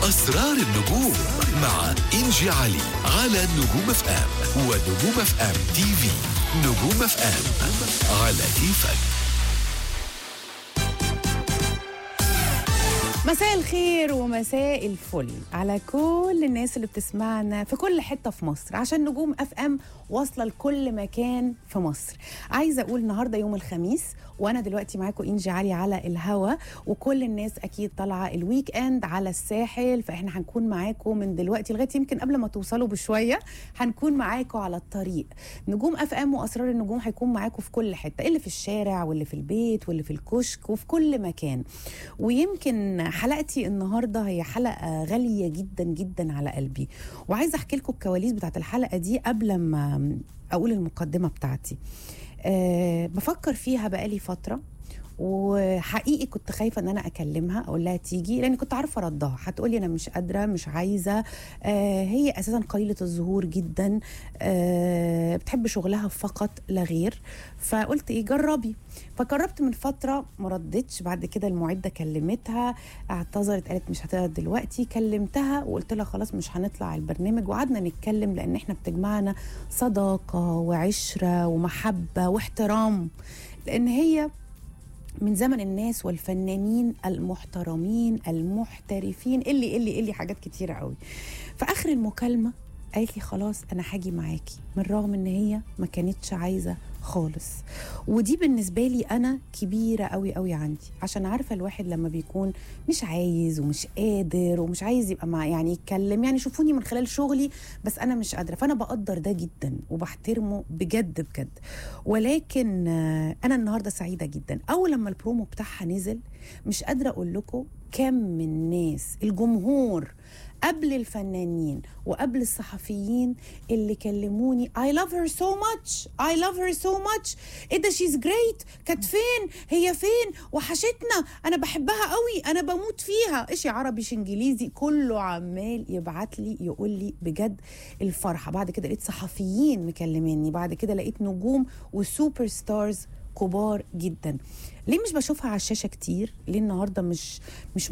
أسرار النجوم مع إنجي علي على نجوم اف ام ونجوم اف ام تي في نجوم اف ام على كيفك مساء الخير ومساء الفل على كل الناس اللي بتسمعنا في كل حته في مصر عشان نجوم اف ام واصله لكل مكان في مصر عايزه اقول النهارده يوم الخميس وانا دلوقتي معاكم انجي علي على الهوا وكل الناس اكيد طالعه الويك اند على الساحل فاحنا هنكون معاكم من دلوقتي لغايه يمكن قبل ما توصلوا بشويه هنكون معاكم على الطريق نجوم اف ام واسرار النجوم هيكون معاكم في كل حته اللي في الشارع واللي في البيت واللي في الكشك وفي كل مكان ويمكن حلقتي النهارده هي حلقه غاليه جدا جدا على قلبي وعايزه احكي لكم الكواليس بتاعت الحلقه دي قبل ما اقول المقدمه بتاعتي أه بفكر فيها بقالي فتره وحقيقي كنت خايفه ان انا اكلمها اقول لها تيجي لان كنت عارفه ردها هتقولي انا مش قادره مش عايزه آه هي اساسا قليله الظهور جدا آه بتحب شغلها فقط لا غير فقلت ايه جربي فجربت من فتره ما ردتش بعد كده المعده كلمتها اعتذرت قالت مش هتقدر دلوقتي كلمتها وقلت لها خلاص مش هنطلع البرنامج وقعدنا نتكلم لان احنا بتجمعنا صداقه وعشره ومحبه واحترام لان هي من زمن الناس والفنانين المحترمين المحترفين اللي اللي اللي حاجات كتيرة قوي في آخر المكالمة قالت لي خلاص أنا هاجي معاكي من رغم إن هي ما كانتش عايزة خالص ودي بالنسبة لي أنا كبيرة قوي قوي عندي عشان عارفة الواحد لما بيكون مش عايز ومش قادر ومش عايز يبقى مع يعني يتكلم يعني شوفوني من خلال شغلي بس أنا مش قادرة فأنا بقدر ده جدا وبحترمه بجد بجد ولكن أنا النهاردة سعيدة جدا أول لما البرومو بتاعها نزل مش قادرة أقول لكم كم من ناس الجمهور قبل الفنانين وقبل الصحفيين اللي كلموني I love her so much I love her so much ايه ده she's great كانت فين هي فين وحشتنا انا بحبها قوي انا بموت فيها ايش عربي إيش انجليزي كله عمال يبعت لي يقول لي بجد الفرحه بعد كده لقيت صحفيين مكلميني بعد كده لقيت نجوم وسوبر ستارز كبار جدا ليه مش بشوفها على الشاشه كتير ليه النهارده مش مش